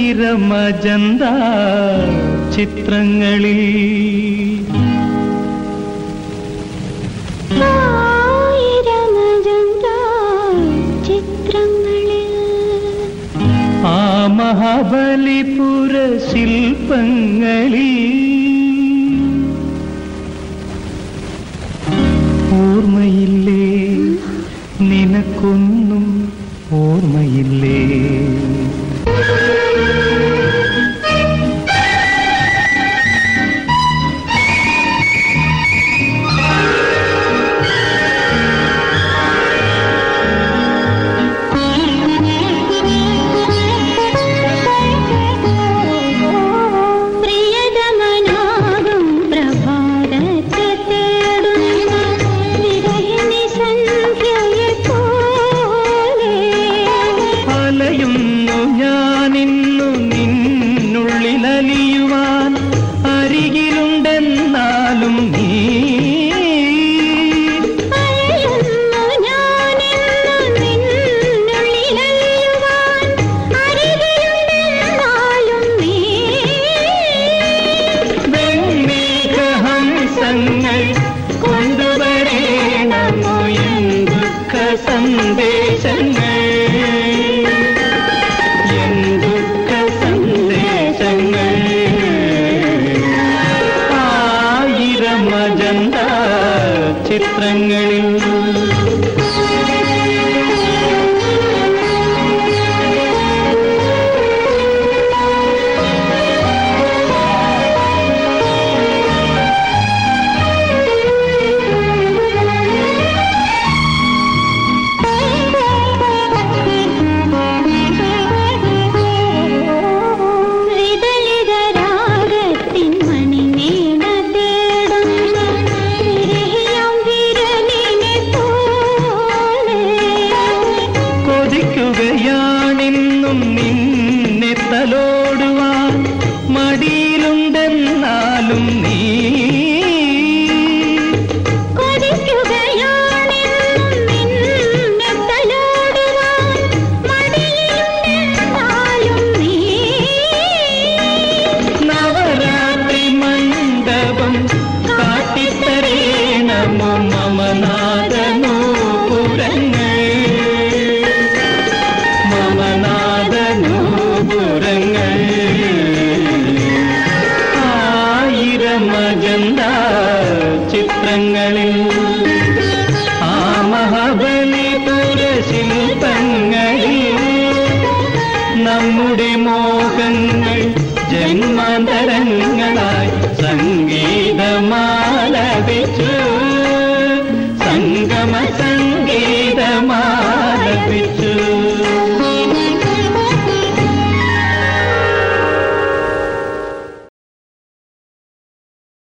ആയിരമജന്ത ചിത്രങ്ങളിൽ ആയിരമജന്ത ചിത്രങ്ങളിൽ ആ മഹാബലിപുര ശില്പങ്ങളിൽ ഓർമ്മയില്ലേ നിനക്കൊന്നും ഓർമ്മയില്ലേ പ്രിയതമനാകും പ്രഭാതത്തെ തേടുന്ന വിരഹിണി സന്ധ്യയെ പോലെ അലയുന്നു ഞാനിന്നു നിന്നുള്ളിലലിയുവാൻ അരികിലുണ്ടെന്നാലും നീ അലയുന്നു ഞാനിന്നു നിന്നുള്ളിലലിയുവാൻ അരികിലുണ്ടെന്നാലും നീ വെണ്മേഘഹംസങ്ങൾ കൊണ്ടുവരേണമോ എൻ ദുഃഖ സന്ദേശങ്ങൾ എൻ ദുഃഖ സന്ദേശങ്ങൾ ആയിരമജന്ത ചിത്രങ്ങളിൽ വിതളിതരാഗത്തിൻ മണിമേട തേടുന്ന വിരഹിയാം വിരലിനെ പോലെ കൊതിക്കുകയാണിന്നും നിന്നെ തലോടുവാൻ മടിയിലുണ്ടെന്നാലും നീ കൊതിക്കുകയാണെന്നും നിന്നെ തലോടുവാൻ മടിയിലുണ്ടെന്നാലും നീ നവരാത്രി മണ്ഡപം കാട്ടിത്തരേണമോ മമനാദനൂപുരങ്ങൾ മമനാദനൂപുരങ്ങൾ ആയിരമജന്ത ചിത്രങ്ങളിൽ ആ മഹാബലിപുര ശില്പങ്ങളിൽ നമ്മുടെ മോഹങ്ങൾ ജന്മാന്തരങ്ങളായി സംഗീതമാലപിച്ചു സംഗമ